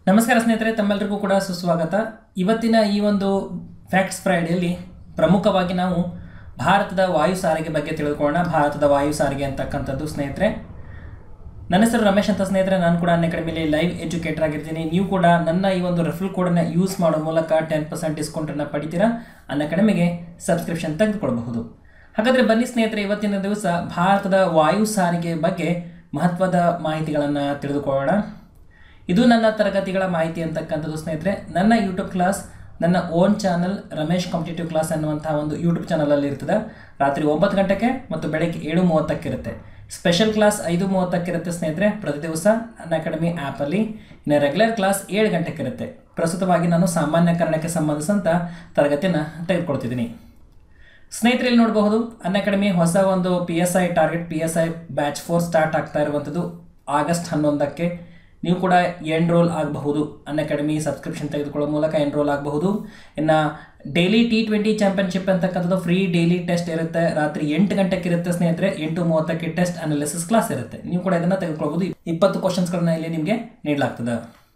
ನಮಸ್ಕಾರ ಸ್ನೇಹಿತರೆ ತಮ್ಮೆಲ್ಲರಿಗೂ ಕೂಡ ಸುಸ್ವಾಗತ ಇವತ್ತಿನ ಈ ಒಂದು ಫ್ಯಾಕ್ಟ್ಸ್ ಫ್ರೈಡೆಯಲ್ಲಿ ಪ್ರಮುಖವಾಗಿ ನಾವು ಭಾರತದ ವಾಯು ಸಾರಿಗೆ ಬಗ್ಗೆ ತಿಳ್ಕೊಳ್ಳೋಣ ಭಾರತದ ವಾಯು ಸಾರಿಗೆ ಅಂತಕ್ಕಂಥದ್ದು ಸ್ನೇಹಿತರೆ ನನ್ನ ಹೆಸರು ರಮೇಶ್ ಅಂತ ಸ್ನೇಹಿತರೆ ನಾನು ಕೂಡ ಅನ್ ಅಕಾಡೆಮಿಲಿ ಲೈವ್ ಎಜುಕೇಟರ್ ಆಗಿರ್ತೀನಿ ನೀವು ಕೂಡ ನನ್ನ ಈ ಒಂದು ರೆಫರಲ್ ಕೋಡನ್ನು ಯೂಸ್ ಮಾಡೋ ಮೂಲಕ ಟೆನ್ ಪರ್ಸೆಂಟ್ ಡಿಸ್ಕೌಂಟನ್ನು ಪಡಿತೀರಾ ಅನ್ ಅಕಾಡೆಮಿಗೆ ಸಬ್ಸ್ಕ್ರಿಪ್ಷನ್ ತೆಗೆದುಕೊಳ್ಬಹುದು ಹಾಗಾದರೆ ಬನ್ನಿ ಸ್ನೇಹಿತರೆ ಇವತ್ತಿನ ದಿವಸ ಭಾರತದ ವಾಯು ಸಾರಿಗೆ ಬಗ್ಗೆ ಮಹತ್ವದ ಮಾಹಿತಿಗಳನ್ನು ತಿಳಿದುಕೊಳ್ಳೋಣ ಇದು ನನ್ನ ತರಗತಿಗಳ ಮಾಹಿತಿ ಅಂತಕ್ಕಂಥದ್ದು ಸ್ನೇಹಿತರೆ ನನ್ನ ಯೂಟ್ಯೂಬ್ ಕ್ಲಾಸ್ ನನ್ನ own channel Ramesh competitive class ಅನ್ನುವಂತಹ ಒಂದು ಯೂಟ್ಯೂಬ್ ಚಾನಲಲ್ಲಿ ಇರ್ತದೆ ರಾತ್ರಿ ಒಂಬತ್ತು ಗಂಟೆಗೆ ಮತ್ತು ಬೆಳಗ್ಗೆ ಏಳು ಮೂವತ್ತಕ್ಕಿರುತ್ತೆ ಸ್ಪೆಷಲ್ ಕ್ಲಾಸ್ ಐದು ಮೂವತ್ತಕ್ಕಿರುತ್ತೆ ಸ್ನೇಹಿತರೆ ಪ್ರತಿ ದಿವಸ ನನ್ನ ಅಕಾಡೆಮಿ ಆ್ಯಪಲ್ಲಿ ಇನ್ನು ರೆಗ್ಯುಲರ್ ಕ್ಲಾಸ್ ಏಳು ಗಂಟೆಗಿರುತ್ತೆ ಪ್ರಸ್ತುತವಾಗಿ ನಾನು ಸಾಮಾನ್ಯ ಕನ್ನಡಕ್ಕೆ ಸಂಬಂಧಿಸಿದಂಥ ತರಗತಿಯನ್ನು ತೆಗೆದುಕೊಳ್ತಿದ್ದೀನಿ ಸ್ನೇಹಿತರೆ ಇಲ್ಲಿ ನೋಡಬಹುದು ಅನ್ ಅಕಾಡೆಮಿ ಹೊಸ ಒಂದು P S I target P S I batch four start ಆಗ್ತಾ ಇರುವಂಥದ್ದು ಆಗಸ್ಟ್ ಹನ್ನೊಂದಕ್ಕೆ ನೀವು ಕೂಡ ಎನ್ರೋಲ್ ಆಗಬಹುದು ಅನ್ ಅಕಾಡೆಮಿ ಸಬ್ಸ್ಕ್ರಿಪ್ಷನ್ ತೆಗೆದುಕೊಳ್ಳೋ ಮೂಲಕ ಎನ್ರೋಲ್ ಆಗಬಹುದು ಇನ್ನು ಡೈಲಿ ಟಿ ಟ್ವೆಂಟಿ ಚಾಂಪಿಯನ್ಶಿಪ್ ಅಂತಕ್ಕಂಥದ್ದು ಫ್ರೀ ಡೈಲಿ ಟೆಸ್ಟ್ ಇರುತ್ತೆ ರಾತ್ರಿ ಎಂಟು ಗಂಟೆಗೆ ಇರುತ್ತೆ ಸ್ನೇಹಿತರೆ ಎಂಟು ಮೂವತ್ತಕ್ಕೆ ಟೆಸ್ಟ್ ಅನಾಲಿಸಿಸ್ ಕ್ಲಾಸ್ ಇರುತ್ತೆ ನೀವು ಕೂಡ ಇದನ್ನು ತೆಗೆದುಕೊಳ್ಬೋದು ಇಪ್ಪತ್ತು ಕ್ವಶನ್ಸ್ಗಳನ್ನ ಇಲ್ಲಿ ನಿಮಗೆ ನೀಡಲಾಗ್ತದೆ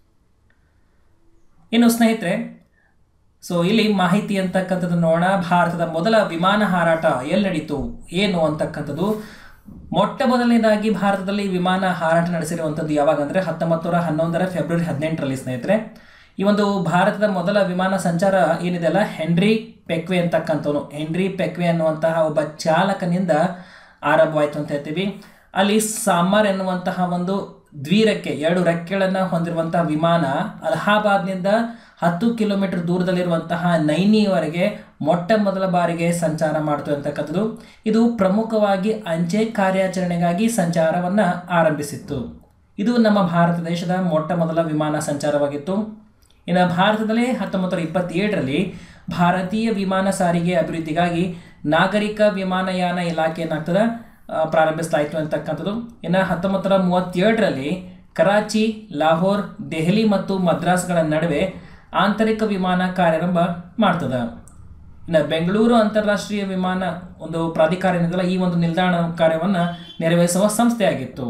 ಇನ್ನು ಸ್ನೇಹಿತರೆ ಸೊ ಇಲ್ಲಿ ಮಾಹಿತಿ ಅಂತಕ್ಕಂಥದ್ದು ನೋಡೋಣ ಭಾರತದ ಮೊದಲ ವಿಮಾನ ಹಾರಾಟ ಎಲ್ಲಿ ನಡೀತು ಏನು ಅಂತಕ್ಕಂಥದ್ದು ಮೊಟ್ಟ ಮೊದಲನೇದಾಗಿ ಭಾರತದಲ್ಲಿ ವಿಮಾನ ಹಾರಾಟ ನಡೆಸಿರುವಂಥದ್ದು ಯಾವಾಗ ಅಂದರೆ ಹತ್ತೊಂಬತ್ತು ನೂರ ಹನ್ನೊಂದರ ಫೆಬ್ರವರಿ ಹದಿನೆಂಟರಲ್ಲಿ ಸ್ನೇಹಿತರೆ ಈ ಒಂದು ಭಾರತದ ಮೊದಲ ವಿಮಾನ ಸಂಚಾರ ಏನಿದೆ ಅಲ್ಲ ಹೆನ್ರಿ ಪೆಕ್ವೆ ಅಂತಕ್ಕಂಥವನು ಹೆನ್ರಿ ಪೆಕ್ವೆ ಅನ್ನುವಂತಹ ಒಬ್ಬ ಚಾಲಕನಿಂದ ಆರಂಭವಾಯಿತು ಅಂತ ಹೇಳ್ತೀವಿ ಅಲ್ಲಿ ಸಾಮಾರ್ ಎನ್ನುವಂತಹ ಒಂದು ದ್ವಿರೆಕ್ಕೆ ಎರಡು ರೆಕ್ಕೆಗಳನ್ನು ಹೊಂದಿರುವಂತಹ ವಿಮಾನ ಅಲಹಾಬಾದ್ನಿಂದ ಹತ್ತು ಕಿಲೋಮೀಟರ್ ದೂರದಲ್ಲಿರುವಂತಹ ನೈನಿಯವರೆಗೆ ಮೊಟ್ಟ ಮೊದಲ ಬಾರಿಗೆ ಸಂಚಾರ ಮಾಡ್ತು ಅಂತಕ್ಕಂಥದ್ದು ಇದು ಪ್ರಮುಖವಾಗಿ ಅಂಚೆ ಕಾರ್ಯಾಚರಣೆಗಾಗಿ ಸಂಚಾರವನ್ನು ಆರಂಭಿಸಿತ್ತು ಇದು ನಮ್ಮ ಭಾರತ ದೇಶದ ಮೊಟ್ಟ ಮೊದಲ ವಿಮಾನ ಸಂಚಾರವಾಗಿತ್ತು ಇನ್ನು ಭಾರತದಲ್ಲಿ ಹತ್ತೊಂಬತ್ತು ನೂರ ಇಪ್ಪತ್ತೇಳರಲ್ಲಿ ಭಾರತೀಯ ವಿಮಾನ ಸಾರಿಗೆ ಅಭಿವೃದ್ಧಿಗಾಗಿ ನಾಗರಿಕ ವಿಮಾನಯಾನ ಇಲಾಖೆ ಏನಾಗ್ತದೆ ಪ್ರಾರಂಭಿಸಲಾಯಿತು ಅಂತಕ್ಕಂಥದ್ದು ಇನ್ನು ಹತ್ತೊಂಬತ್ತು ನೂರ ಮೂವತ್ತೇಳರಲ್ಲಿ ಕರಾಚಿ ಲಾಹೋರ್ ದೆಹಲಿ ಮತ್ತು ಮದ್ರಾಸ್ಗಳ ನಡುವೆ ಆಂತರಿಕ ವಿಮಾನ ಕಾರ್ಯಾರಂಭ ಮಾಡ್ತದೆ ಇನ್ನು ಬೆಂಗಳೂರು ಅಂತಾರಾಷ್ಟ್ರೀಯ ವಿಮಾನ ಒಂದು ಪ್ರಾಧಿಕಾರ ಏನಿದೆಯಲ್ಲ ಈ ಒಂದು ನಿಲ್ದಾಣ ಕಾರ್ಯವನ್ನು ನೆರವೇರಿಸುವ ಸಂಸ್ಥೆಯಾಗಿತ್ತು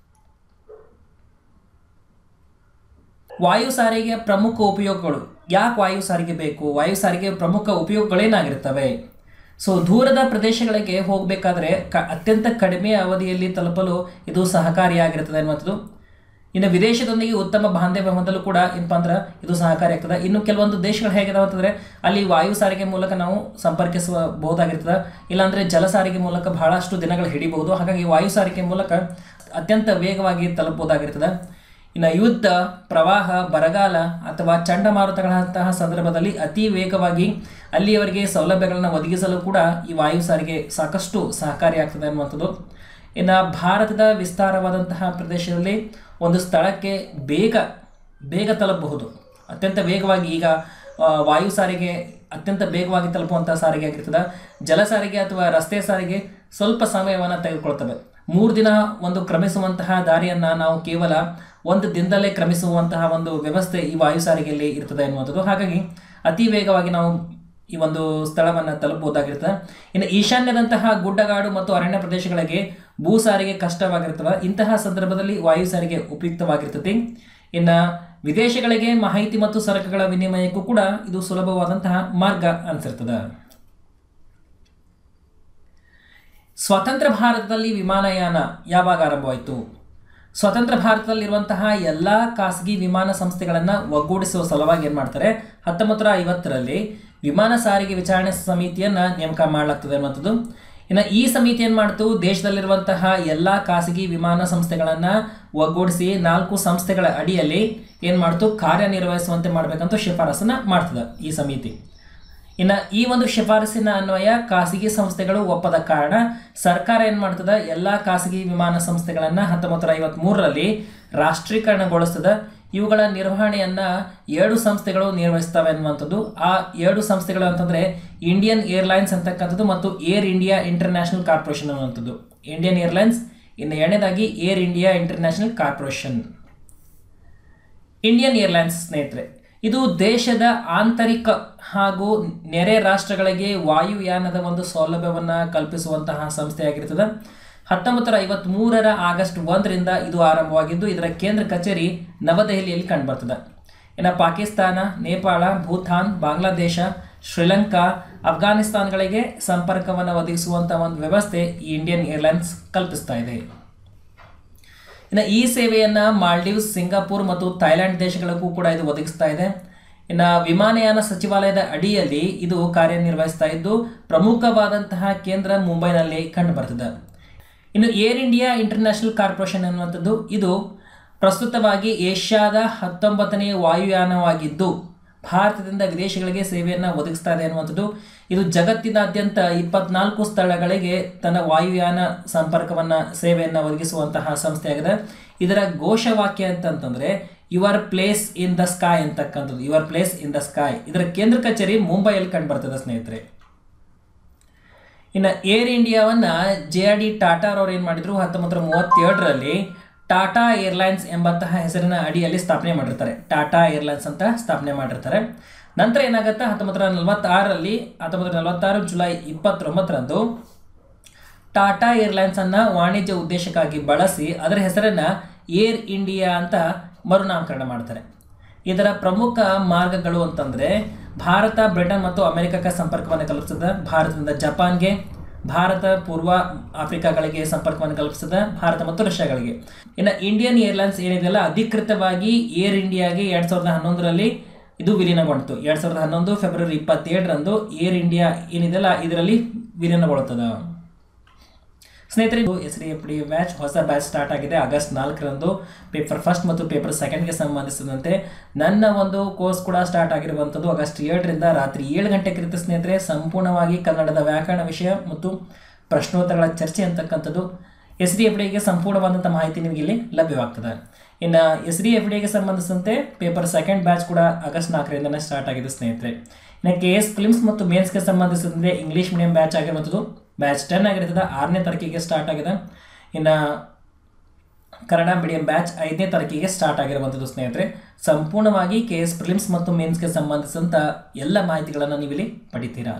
ವಾಯು ಸಾರಿಗೆಯ ಪ್ರಮುಖ ಉಪಯೋಗಗಳು ಯಾಕೆ ವಾಯು ಸಾರಿಗೆ ಬೇಕು ವಾಯು ಸಾರಿಗೆ ಪ್ರಮುಖ ಉಪಯೋಗಗಳೇನಾಗಿರ್ತವೆ ಸೊ ದೂರದ ಪ್ರದೇಶಗಳಿಗೆ ಹೋಗಬೇಕಾದ್ರೆ ಕ ಅತ್ಯಂತ ಕಡಿಮೆ ಅವಧಿಯಲ್ಲಿ ತಲುಪಲು ಇದು ಸಹಕಾರಿಯಾಗಿರ್ತದೆ ಅನ್ನುವಂಥದ್ದು ಇನ್ನು ವಿದೇಶದೊಂದಿಗೆ ಉತ್ತಮ ಬಾಂಧವ್ಯ ಹೊಂದಲು ಕೂಡ ಏನಪ್ಪ ಅಂದ್ರೆ ಇದು ಸಹಕಾರಿಯಾಗ್ತದೆ ಇನ್ನು ಕೆಲವೊಂದು ದೇಶಗಳು ಹೇಗಿದಾವೆ ಅಂತಂದರೆ ಅಲ್ಲಿ ವಾಯು ಸಾರಿಗೆ ಮೂಲಕ ನಾವು ಸಂಪರ್ಕಿಸಬಹುದಾಗಿರ್ತದೆ ಇಲ್ಲಾಂದರೆ ಜಲ ಸಾರಿಗೆ ಮೂಲಕ ಬಹಳಷ್ಟು ದಿನಗಳು ಹಿಡಿಬಹುದು ಹಾಗಾಗಿ ವಾಯು ಸಾರಿಗೆ ಮೂಲಕ ಅತ್ಯಂತ ವೇಗವಾಗಿ ತಲುಪಬಹುದಾಗಿರ್ತದೆ ಇನ್ನು ಯುದ್ಧ ಪ್ರವಾಹ ಬರಗಾಲ ಅಥವಾ ಚಂಡಮಾರುತಗಳಂತಹ ಸಂದರ್ಭದಲ್ಲಿ ಅತಿ ವೇಗವಾಗಿ ಅಲ್ಲಿಯವರೆಗೆ ಸೌಲಭ್ಯಗಳನ್ನು ಒದಗಿಸಲು ಕೂಡ ಈ ವಾಯು ಸಾರಿಗೆ ಸಾಕಷ್ಟು ಸಹಕಾರಿಯಾಗ್ತದೆ ಅನ್ನುವಂಥದ್ದು ಇನ್ನು ಭಾರತದ ವಿಸ್ತಾರವಾದಂತಹ ಪ್ರದೇಶದಲ್ಲಿ ಒಂದು ಸ್ಥಳಕ್ಕೆ ಬೇಗ ಬೇಗ ತಲುಪಬಹುದು ಅತ್ಯಂತ ವೇಗವಾಗಿ ಈಗ ವಾಯು ಸಾರಿಗೆ ಅತ್ಯಂತ ಬೇಗವಾಗಿ ತಲುಪುವಂಥ ಸಾರಿಗೆ ಆಗಿರ್ತದೆ ಜಲ ಸಾರಿಗೆ ಅಥವಾ ರಸ್ತೆ ಸಾರಿಗೆ ಸ್ವಲ್ಪ ಸಮಯವನ್ನು ತೆಗೆದುಕೊಳ್ತವೆ ಮೂರು ದಿನ ಒಂದು ಕ್ರಮಿಸುವಂತಹ ದಾರಿಯನ್ನು ನಾವು ಕೇವಲ ಒಂದು ದಿನದಲ್ಲೇ ಕ್ರಮಿಸುವಂತಹ ಒಂದು ವ್ಯವಸ್ಥೆ ಈ ವಾಯು ಸಾರಿಗೆಯಲ್ಲಿ ಇರ್ತದೆ ಎನ್ನುವಂಥದ್ದು ಹಾಗಾಗಿ ಅತಿ ವೇಗವಾಗಿ ನಾವು ಈ ಒಂದು ಸ್ಥಳವನ್ನು ತಲುಪಬಹುದಾಗಿರ್ತದೆ ಇನ್ನು ಈಶಾನ್ಯದಂತಹ ಗುಡ್ಡಗಾಡು ಮತ್ತು ಅರಣ್ಯ ಪ್ರದೇಶಗಳಿಗೆ ಭೂ ಸಾರಿಗೆ ಕಷ್ಟವಾಗಿರ್ತವೆ ಇಂತಹ ಸಂದರ್ಭದಲ್ಲಿ ವಾಯು ಸಾರಿಗೆ ಉಪಯುಕ್ತವಾಗಿರ್ತದೆ ಇನ್ನು ವಿದೇಶಗಳಿಗೆ ಮಾಹಿತಿ ಮತ್ತು ಸರಕುಗಳ ವಿನಿಮಯಕ್ಕೂ ಕೂಡ ಇದು ಸುಲಭವಾದಂತಹ ಮಾರ್ಗ ಅನಿಸಿರ್ತದೆ ಸ್ವತಂತ್ರ ಭಾರತದಲ್ಲಿ ವಿಮಾನಯಾನ ಯಾವಾಗ ಆರಂಭವಾಯಿತು ಸ್ವತಂತ್ರ ಭಾರತದಲ್ಲಿರುವಂತಹ ಎಲ್ಲ ಖಾಸಗಿ ವಿಮಾನ ಸಂಸ್ಥೆಗಳನ್ನು ಒಗ್ಗೂಡಿಸುವ ಸಲುವಾಗಿ ಏನು ಮಾಡ್ತಾರೆ ಹತ್ತೊಂಬತ್ತು ನೂರ ಐವತ್ತರಲ್ಲಿ ವಿಮಾನ ಸಾರಿಗೆ ವಿಚಾರಣೆ ಸಮಿತಿಯನ್ನು ನೇಮಕ ಮಾಡಲಾಗ್ತದೆ ಅನ್ನುವಂಥದ್ದು ಇನ್ನು ಈ ಸಮಿತಿ ಏನು ಮಾಡ್ತು ದೇಶದಲ್ಲಿರುವಂತಹ ಎಲ್ಲ ಖಾಸಗಿ ವಿಮಾನ ಸಂಸ್ಥೆಗಳನ್ನು ಒಗ್ಗೂಡಿಸಿ ನಾಲ್ಕು ಸಂಸ್ಥೆಗಳ ಅಡಿಯಲ್ಲಿ ಏನು ಮಾಡ್ತು ಕಾರ್ಯನಿರ್ವಹಿಸುವಂತೆ ಮಾಡಬೇಕಂತ ಶಿಫಾರಸನ್ನು ಮಾಡ್ತದೆ ಈ ಸಮಿತಿ ಇನ್ನು ಈ ಒಂದು ಶಿಫಾರಸಿನ ಅನ್ವಯ ಖಾಸಗಿ ಸಂಸ್ಥೆಗಳು ಒಪ್ಪದ ಕಾರಣ ಸರ್ಕಾರ ಏನು ಮಾಡ್ತದೆ ಎಲ್ಲ ಖಾಸಗಿ ವಿಮಾನ ಸಂಸ್ಥೆಗಳನ್ನು ಹತ್ತೊಂಬತ್ತು ನೂರ ಐವತ್ತ್ಮೂರರಲ್ಲಿ ರಾಷ್ಟ್ರೀಕರಣಗೊಳಿಸ್ತದೆ ಇವುಗಳ ನಿರ್ವಹಣೆಯನ್ನು ಎರಡು ಸಂಸ್ಥೆಗಳು ನಿರ್ವಹಿಸ್ತವೆ ಅನ್ನುವಂಥದ್ದು ಆ ಎರಡು ಸಂಸ್ಥೆಗಳು ಅಂತಂದರೆ ಇಂಡಿಯನ್ ಏರ್ಲೈನ್ಸ್ ಅಂತಕ್ಕಂಥದ್ದು ಮತ್ತು ಏರ್ ಇಂಡಿಯಾ ಇಂಟರ್ನ್ಯಾಷನಲ್ ಕಾರ್ಪೊರೇಷನ್ ಅನ್ನುವಂಥದ್ದು ಇಂಡಿಯನ್ ಏರ್ಲೈನ್ಸ್ ಇನ್ನು ಎರಡನೇದಾಗಿ Air India International Corporation Indian Airlines ಸ್ನೇಹಿತರೆ ಇದು ದೇಶದ ಆಂತರಿಕ ಹಾಗೂ ನೆರೆ ರಾಷ್ಟ್ರಗಳಿಗೆ ವಾಯುಯಾನದ ಒಂದು ಸೌಲಭ್ಯವನ್ನು ಕಲ್ಪಿಸುವಂತಹ ಸಂಸ್ಥೆಯಾಗಿರ್ತದೆ ಹತ್ತೊಂಬತ್ತರ ಐವತ್ತ್ಮೂರರ ಆಗಸ್ಟ್ ಒಂದರಿಂದ ಇದು ಆರಂಭವಾಗಿದ್ದು ಇದರ ಕೇಂದ್ರ ಕಚೇರಿ ನವದೆಹಲಿಯಲ್ಲಿ ಕಂಡುಬರ್ತದೆ ಇನ್ನು ಪಾಕಿಸ್ತಾನ ನೇಪಾಳ ಭೂತಾನ್ ಬಾಂಗ್ಲಾದೇಶ ಶ್ರೀಲಂಕಾ ಅಫ್ಘಾನಿಸ್ತಾನ್ಗಳಿಗೆ ಸಂಪರ್ಕವನ್ನು ಒದಗಿಸುವಂಥ ಒಂದು ವ್ಯವಸ್ಥೆ ಈ ಇಂಡಿಯನ್ ಏರ್ಲೈನ್ಸ್ ಕಲ್ಪಿಸ್ತಾ ಇದೆ ಇನ್ನು ಈ ಸೇವೆಯನ್ನು ಮಾಲ್ಡೀವ್ಸ್ ಸಿಂಗಾಪುರ್ ಮತ್ತು ಥೈಲ್ಯಾಂಡ್ ದೇಶಗಳಿಗೂ ಕೂಡ ಇದು ಒದಗಿಸ್ತಾ ಇದೆ ಇನ್ನು ವಿಮಾನಯಾನ ಸಚಿವಾಲಯದ ಅಡಿಯಲ್ಲಿ ಇದು ಕಾರ್ಯನಿರ್ವಹಿಸ್ತಾ ಇದ್ದು ಪ್ರಮುಖವಾದಂತಹ ಕೇಂದ್ರ ಮುಂಬೈನಲ್ಲಿ ಕಂಡುಬರ್ತದೆ ಇನ್ನು ಏರ್ ಇಂಡಿಯಾ ಇಂಟರ್ನ್ಯಾಷನಲ್ ಕಾರ್ಪೊರೇಷನ್ ಅನ್ನುವಂಥದ್ದು ಇದು ಪ್ರಸ್ತುತವಾಗಿ ಏಷ್ಯಾದ ಹತ್ತೊಂಬತ್ತನೇ ವಾಯುಯಾನವಾಗಿದ್ದು ಭಾರತದಿಂದ ವಿದೇಶಗಳಿಗೆ ಸೇವೆಯನ್ನು ಒದಗಿಸ್ತಾ ಇದೆ ಅನ್ನುವಂಥದ್ದು ಇದು ಜಗತ್ತಿನಾದ್ಯಂತ ಇಪ್ಪತ್ನಾಲ್ಕು ಸ್ಥಳಗಳಿಗೆ ತನ್ನ ವಾಯುಯಾನ ಸಂಪರ್ಕವನ್ನು ಸೇವೆಯನ್ನು ಒದಗಿಸುವಂತಹ ಸಂಸ್ಥೆಯಾಗಿದೆ ಇದರ ಘೋಷವಾಕ್ಯ ಅಂತಂತಂದರೆ your place in the sky ಅಂತಕ್ಕಂಥದ್ದು your place in the sky ಇದರ ಕೇಂದ್ರ ಕಚೇರಿ ಮುಂಬೈಯಲ್ಲಿ ಕಂಡು ಬರ್ತದೆ ಸ್ನೇಹಿತರೆ ಇನ್ನು ಏರ್ ಇಂಡಿಯಾವನ್ನು ಜೆ ಆರ್ ಡಿ ಟಾಟಾರವ್ರು ಏನು ಮಾಡಿದ್ರು ಹತ್ತೊಂಬತ್ತು ಮೂವತ್ತೇಳರಲ್ಲಿ ಟಾಟಾ ಏರ್ಲೈನ್ಸ್ ಎಂಬಂತಹ ಹೆಸರಿನ ಅಡಿಯಲ್ಲಿ ಸ್ಥಾಪನೆ ಮಾಡಿರ್ತಾರೆ ಟಾಟಾ ಏರ್ಲೈನ್ಸ್ ಅಂತ ಸ್ಥಾಪನೆ ಮಾಡಿರ್ತಾರೆ ನಂತರ ಏನಾಗುತ್ತೆ ಹತ್ತೊಂಬತ್ತು ನೂರ ನಲವತ್ತಾರರಲ್ಲಿ ಹತ್ತೊಂಬತ್ತು ನೂರ ನಲವತ್ತಾರು ಜುಲೈ ಇಪ್ಪತ್ತೊಂಬತ್ತರಂದು ಟಾಟಾ ಏರ್ಲೈನ್ಸನ್ನು ವಾಣಿಜ್ಯ ಉದ್ದೇಶಕ್ಕಾಗಿ ಬಳಸಿ ಅದರ ಹೆಸರನ್ನು ಏರ್ ಇಂಡಿಯಾ ಅಂತ ಮರುನಾಮಕರಣ ಮಾಡ್ತಾರೆ ಇದರ ಪ್ರಮುಖ ಮಾರ್ಗಗಳು ಅಂತಂದರೆ ಭಾರತ ಬ್ರಿಟನ್ ಮತ್ತು ಅಮೆರಿಕಕ್ಕೆ ಸಂಪರ್ಕವನ್ನು ಕಲ್ಪಿಸಿದ ಭಾರತದಿಂದ ಜಪಾನ್ಗೆ ಭಾರತ ಪೂರ್ವ ಆಫ್ರಿಕಾಗಳಿಗೆ ಸಂಪರ್ಕವನ್ನು ಕಲ್ಪಿಸಿದ ಭಾರತ ಮತ್ತು ರಷ್ಯಾಗಳಿಗೆ ಇನ್ನು ಇಂಡಿಯನ್ ಏರ್ಲೈನ್ಸ್ ಏನಿದೆಯಲ್ಲ ಅಧಿಕೃತವಾಗಿ ಏರ್ ಇಂಡಿಯಾಗೆ ಎರಡು ಸಾವಿರದ ಹನ್ನೊಂದರಲ್ಲಿ ಇದು ವಿಲೀನಗೊಂಡಿತು ಎರಡು ಸಾವಿರದ ಹನ್ನೊಂದು ಫೆಬ್ರವರಿ ಇಪ್ಪತ್ತೇಳರಂದು ಏರ್ ಇಂಡಿಯಾ ಏನಿದೆಯಲ್ಲ ಇದರಲ್ಲಿ ವಿಲೀನಗೊಳ್ಳುತ್ತದೆ ಸ್ನೇಹಿತರೆ S D F D batch ಹೊಸ ಬ್ಯಾಚ್ ಸ್ಟಾರ್ಟ್ ಆಗಿದೆ ಆಗಸ್ಟ್ ನಾಲ್ಕರಂದು ಪೇಪರ್ ಫಸ್ಟ್ ಮತ್ತು ಪೇಪರ್ ಸೆಕೆಂಡ್ಗೆ ಸಂಬಂಧಿಸಿದಂತೆ ನನ್ನ ಒಂದು ಕೋರ್ಸ್ ಕೂಡ ಸ್ಟಾರ್ಟ್ ಆಗಿರುವಂಥದ್ದು ಆಗಸ್ಟ್ ಏಳರಿಂದ ರಾತ್ರಿ ಏಳು ಗಂಟೆ ಕುರಿತು ಸ್ನೇಹಿತರೆ ಸಂಪೂರ್ಣವಾಗಿ ಕನ್ನಡದ ವ್ಯಾಕರಣ ವಿಷಯ ಮತ್ತು ಪ್ರಶ್ನೋತ್ತರಗಳ ಚರ್ಚೆ ಅಂತಕ್ಕಂಥದ್ದು ಎಸ್ ಡಿ ಎಫ್ ಡಿಗೆ ಸಂಪೂರ್ಣವಾದಂಥ ಮಾಹಿತಿ ನಿಮಗೆ ಇಲ್ಲಿ ಲಭ್ಯವಾಗ್ತದೆ ಇನ್ನು ಎಸ್ ಡಿ ಎಫ್ ಡಿಗೆ ಸಂಬಂಧಿಸಿದಂತೆ ಪೇಪರ್ ಸೆಕೆಂಡ್ ಬ್ಯಾಚ್ ಕೂಡ ಆಗಸ್ಟ್ ನಾಲ್ಕರಿಂದನೇ ಸ್ಟಾರ್ಟ್ ಆಗಿದೆ ಸ್ನೇಹಿತರೆ ಇನ್ನು ಕೆ ಎಸ್ ಫಿಲ್ಮ್ಸ್ ಮತ್ತು ಮೇನ್ಸ್ಗೆ ಸಂಬಂಧಿಸಿದಂತೆ ಇಂಗ್ಲೀಷ್ ಮೀಡಿಯಂ ಬ್ಯಾಚ್ ಆಗಿರುವಂಥದ್ದು ಬ್ಯಾಚ್ ಟೆನ್ ಆಗಿರ್ತದೆ ಆರನೇ ತಾರೀಕಿಗೆ ಸ್ಟಾರ್ಟ್ ಆಗಿದೆ ಇನ್ನು ಕನ್ನಡ ಮೀಡಿಯಂ ಬ್ಯಾಚ್ ಐದನೇ ತಾರೀಕಿಗೆ ಸ್ಟಾರ್ಟ್ ಆಗಿರುವಂಥದ್ದು ಸ್ನೇಹಿತರೆ ಸಂಪೂರ್ಣವಾಗಿ ಕೆ ಎಸ್ ಪ್ರಿಲಿಮ್ಸ್ ಮತ್ತು ಮೇನ್ಸ್ಗೆ ಸಂಬಂಧಿಸಿದಂಥ ಎಲ್ಲ ಮಾಹಿತಿಗಳನ್ನು ನೀವಿಲ್ಲಿ ಪಡಿತೀರಾ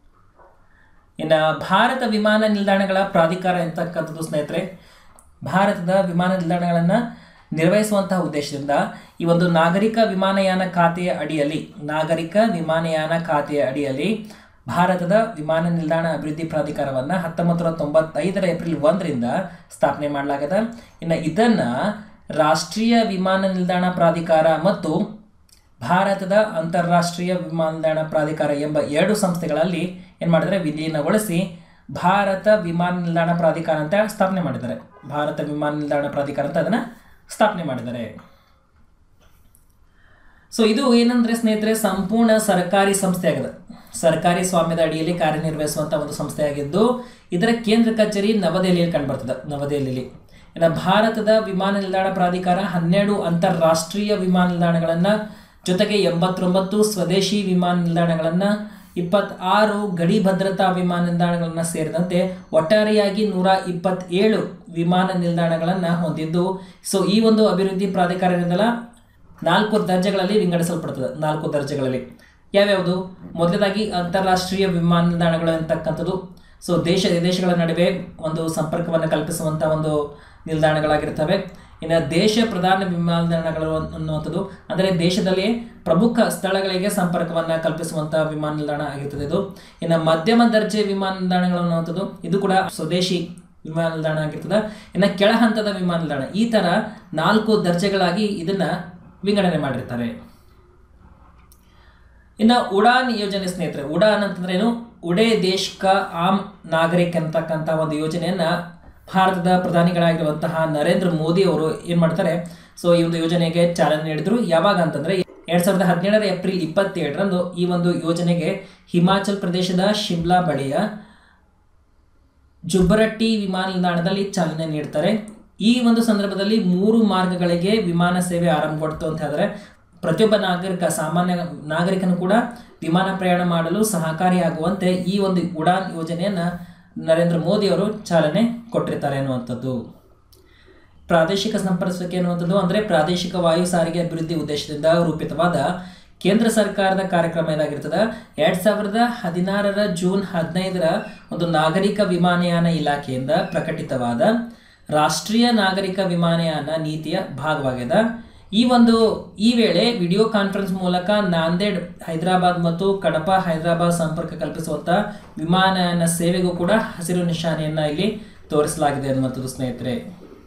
ಇನ್ನು ಭಾರತ ವಿಮಾನ ನಿಲ್ದಾಣಗಳ ಪ್ರಾಧಿಕಾರ ಅಂತಕ್ಕಂಥದ್ದು ಸ್ನೇಹಿತರೆ ಭಾರತದ ವಿಮಾನ ನಿಲ್ದಾಣಗಳನ್ನು ನಿರ್ವಹಿಸುವಂತಹ ಉದ್ದೇಶದಿಂದ ಈ ಒಂದು ನಾಗರಿಕ ವಿಮಾನಯಾನ ಖಾತೆಯ ಅಡಿಯಲ್ಲಿ ನಾಗರಿಕ ವಿಮಾನಯಾನ ಖಾತೆಯ ಅಡಿಯಲ್ಲಿ ಭಾರತದ ವಿಮಾನ ನಿಲ್ದಾಣ ಅಭಿವೃದ್ಧಿ ಪ್ರಾಧಿಕಾರವನ್ನು ಹತ್ತೊಂಬತ್ತು ನೂರ ತೊಂಬತ್ತೈದರ ಏಪ್ರಿಲ್ ಒಂದರಿಂದ ಸ್ಥಾಪನೆ ಮಾಡಲಾಗಿದೆ ಇನ್ನು ಇದನ್ನು ರಾಷ್ಟ್ರೀಯ ವಿಮಾನ ನಿಲ್ದಾಣ ಪ್ರಾಧಿಕಾರ ಮತ್ತು ಭಾರತದ ಅಂತಾರಾಷ್ಟ್ರೀಯ ವಿಮಾನ ನಿಲ್ದಾಣ ಪ್ರಾಧಿಕಾರ ಎಂಬ ಎರಡು ಸಂಸ್ಥೆಗಳಲ್ಲಿ ಏನು ಮಾಡಿದರೆ ವಿಲೀನಗೊಳಿಸಿ ಭಾರತ ವಿಮಾನ ನಿಲ್ದಾಣ ಪ್ರಾಧಿಕಾರ ಅಂತ ಸ್ಥಾಪನೆ ಮಾಡಿದ್ದಾರೆ ಭಾರತ ವಿಮಾನ ನಿಲ್ದಾಣ ಪ್ರಾಧಿಕಾರ ಅಂತ ಅದನ್ನು ಸ್ಥಾಪನೆ ಮಾಡಿದ್ದಾರೆ ಸೊ ಇದು ಏನಂದ್ರೆ ಸ್ನೇಹಿತರೆ ಸಂಪೂರ್ಣ ಸರ್ಕಾರಿ ಸಂಸ್ಥೆ ಆಗಿದೆ ಸರ್ಕಾರಿ ಸ್ವಾಮ್ಯದ ಅಡಿಯಲ್ಲಿ ಕಾರ್ಯನಿರ್ವಹಿಸುವಂಥ ಒಂದು ಸಂಸ್ಥೆಯಾಗಿದ್ದು ಇದರ ಕೇಂದ್ರ ಕಚೇರಿ ನವದೆಹಲಿಯಲ್ಲಿ ಕಂಡುಬರ್ತದೆ ನವದೆಹಲಿಯಲ್ಲಿ ಇನ್ನು ಭಾರತದ ವಿಮಾನ ನಿಲ್ದಾಣ ಪ್ರಾಧಿಕಾರ ಹನ್ನೆರಡು ಅಂತಾರಾಷ್ಟ್ರೀಯ ವಿಮಾನ ನಿಲ್ದಾಣಗಳನ್ನು ಜೊತೆಗೆ ಎಂಬತ್ತೊಂಬತ್ತು ಸ್ವದೇಶಿ ವಿಮಾನ ನಿಲ್ದಾಣಗಳನ್ನು ಇಪ್ಪತ್ತಾರು ಗಡಿ ಭದ್ರತಾ ವಿಮಾನ ನಿಲ್ದಾಣಗಳನ್ನು ಸೇರಿದಂತೆ ಒಟ್ಟಾರೆಯಾಗಿ ನೂರ ಇಪ್ಪತ್ತೇಳು ವಿಮಾನ ನಿಲ್ದಾಣಗಳನ್ನು ಹೊಂದಿದ್ದು ಸೊ ಈ ಒಂದು ಅಭಿವೃದ್ಧಿ ಪ್ರಾಧಿಕಾರ ಏನಿದೆಯಲ್ಲ ನಾಲ್ಕು ದರ್ಜೆಗಳಲ್ಲಿ ವಿಂಗಡಿಸಲ್ಪಡ್ತದೆ ನಾಲ್ಕು ದರ್ಜೆಗಳಲ್ಲಿ ಯಾವ್ಯಾವುದು ಮೊದಲದಾಗಿ ಅಂತಾರಾಷ್ಟ್ರೀಯ ವಿಮಾನ ನಿಲ್ದಾಣಗಳು ಅಂತಕ್ಕಂಥದ್ದು ಸೊ ದೇಶ ದೇಶಗಳ ನಡುವೆ ಒಂದು ಸಂಪರ್ಕವನ್ನು ಕಲ್ಪಿಸುವಂಥ ಒಂದು ನಿಲ್ದಾಣಗಳಾಗಿರ್ತವೆ ಇನ್ನು ದೇಶ ಪ್ರಧಾನ ವಿಮಾನ ನಿಲ್ದಾಣಗಳು ಅನ್ನುವಂಥದ್ದು ಅಂದರೆ ದೇಶದಲ್ಲಿ ಪ್ರಮುಖ ಸ್ಥಳಗಳಿಗೆ ಸಂಪರ್ಕವನ್ನು ಕಲ್ಪಿಸುವಂಥ ವಿಮಾನ ನಿಲ್ದಾಣ ಆಗಿರ್ತದೆ ಇದು ಇನ್ನು ಮಧ್ಯಮ ದರ್ಜೆ ವಿಮಾನ ನಿಲ್ದಾಣಗಳು ಅನ್ನುವಂಥದ್ದು ಇದು ಕೂಡ ಸ್ವದೇಶಿ ವಿಮಾನ ನಿಲ್ದಾಣ ಆಗಿರ್ತದೆ ಇನ್ನು ಕೆಳ ಹಂತದ ವಿಮಾನ ನಿಲ್ದಾಣ ಈ ಥರ ನಾಲ್ಕು ದರ್ಜೆಗಳಾಗಿ ಇದನ್ನು ವಿಂಗಡಣೆ ಮಾಡಿರ್ತಾರೆ ಇನ್ನು ಉಡಾನ್ ಯೋಜನೆ ಸ್ನೇಹಿತರೆ ಉಡಾನ್ ಅಂತಂದ್ರೇನು ಉಡೇ ದೇಶ್ ಕ ಆಮ್ ನಾಗರಿಕ್ ಅಂತಕ್ಕಂಥ ಒಂದು ಯೋಜನೆಯನ್ನು ಭಾರತದ ಪ್ರಧಾನಿಗಳಾಗಿರುವಂತಹ ನರೇಂದ್ರ ಮೋದಿ ಅವರು ಏನು ಮಾಡ್ತಾರೆ ಸೊ ಈ ಒಂದು ಯೋಜನೆಗೆ ಚಾಲನೆ ನೀಡಿದ್ರು ಯಾವಾಗ ಅಂತಂದರೆ ಎರಡು ಸಾವಿರದ ಹದಿನೇಳರ ಏಪ್ರಿಲ್ ಇಪ್ಪತ್ತೇಳರಂದು ಈ ಒಂದು ಯೋಜನೆಗೆ ಹಿಮಾಚಲ್ ಪ್ರದೇಶದ ಶಿಮ್ಲಾ ಬಳಿಯ ಜುಬ್ಬರಟ್ಟಿ ವಿಮಾನ ನಿಲ್ದಾಣದಲ್ಲಿ ಚಾಲನೆ ನೀಡ್ತಾರೆ ಈ ಒಂದು ಸಂದರ್ಭದಲ್ಲಿ ಮೂರು ಮಾರ್ಗಗಳಿಗೆ ವಿಮಾನ ಸೇವೆ ಆರಂಭಗೊಳ್ತು ಅಂತ ಹೇಳಿದ್ರೆ ಪ್ರತಿಯೊಬ್ಬ ನಾಗರಿಕ ಸಾಮಾನ್ಯ ನಾಗರಿಕನು ಕೂಡ ವಿಮಾನ ಪ್ರಯಾಣ ಮಾಡಲು ಸಹಕಾರಿಯಾಗುವಂತೆ ಈ ಒಂದು ಉಡಾನ್ ಯೋಜನೆಯನ್ನು ನರೇಂದ್ರ ಮೋದಿ ಅವರು ಚಾಲನೆ ಕೊಟ್ಟಿರ್ತಾರೆ ಅನ್ನುವಂಥದ್ದು ಪ್ರಾದೇಶಿಕ ಸಂಪರ್ಕಿಸುವಿಕೆ ಅನ್ನುವಂಥದ್ದು ಅಂದರೆ ಪ್ರಾದೇಶಿಕ ವಾಯು ಸಾರಿಗೆ ಅಭಿವೃದ್ಧಿ ಉದ್ದೇಶದಿಂದ ರೂಪಿತವಾದ ಕೇಂದ್ರ ಸರ್ಕಾರದ ಕ್ರಮ ಇದಾಗಿರ್ತದೆ ಎರಡು ಸಾವಿರದ ಹದಿನಾರರ ಜೂನ್ ಹದಿನೈದರ ಒಂದು ನಾಗರಿಕ ವಿಮಾನಯಾನ ಇಲಾಖೆಯಿಂದ ಪ್ರಕಟಿತವಾದ ರಾಷ್ಟ್ರೀಯ ನಾಗರಿಕ ವಿಮಾನಯಾನ ನೀತಿಯ ಭಾಗವಾಗಿದೆ ಈ ಒಂದು ಈ ವೇಳೆ ವಿಡಿಯೋ ಕಾನ್ಫರೆನ್ಸ್ ಮೂಲಕ ನಾಂದೇಡ್ ಹೈದರಾಬಾದ್ ಮತ್ತು ಕಡಪ ಹೈದರಾಬಾದ್ ಸಂಪರ್ಕ ಕಲ್ಪಿಸುವಂತ ವಿಮಾನಯಾನ ಸೇವೆಗೂ ಕೂಡ ಹಸಿರು ನಿಶಾನೆಯನ್ನ ಇಲ್ಲಿ ತೋರಿಸಲಾಗಿದೆ ಅನ್ನುವಂಥದ್ದು ಸ್ನೇಹಿತರೆ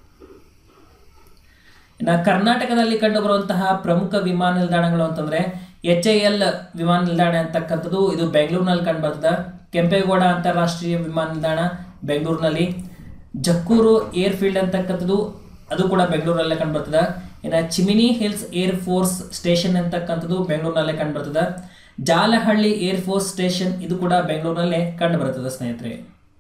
ಇನ್ನು ಕರ್ನಾಟಕದಲ್ಲಿ ಕಂಡುಬರುವಂತಹ ಪ್ರಮುಖ ವಿಮಾನ ನಿಲ್ದಾಣಗಳು ಅಂತಂದ್ರೆ ಎಚ್ ಎ ಎಲ್ ವಿಮಾನ ನಿಲ್ದಾಣ ಅಂತಕ್ಕಂಥದ್ದು ಇದು ಬೆಂಗಳೂರಿನಲ್ಲಿ ಕಂಡುಬರ್ತದೆ ಕೆಂಪೇಗೌಡ ಅಂತಾರಾಷ್ಟ್ರೀಯ ವಿಮಾನ ನಿಲ್ದಾಣ ಬೆಂಗಳೂರಿನಲ್ಲಿ ಜಕ್ಕೂರು ಏರ್ಫೀಲ್ಡ್ ಅಂತಕ್ಕಂಥದ್ದು ಅದು ಕೂಡ ಬೆಂಗಳೂರಲ್ಲೇ ಕಂಡುಬರ್ತದೆ ಇನ್ನು Chimney Hills Air Force Station ಅಂತಕ್ಕಂಥದ್ದು ಬೆಂಗಳೂರಿನಲ್ಲೇ ಕಂಡುಬರ್ತದೆ ಜಾಲಹಳ್ಳಿ ಏರ್ ಫೋರ್ಸ್ ಸ್ಟೇಷನ್ ಇದು ಕೂಡ ಬೆಂಗಳೂರಿನಲ್ಲೇ ಕಂಡುಬರ್ತದೆ ಸ್ನೇಹಿತರೆ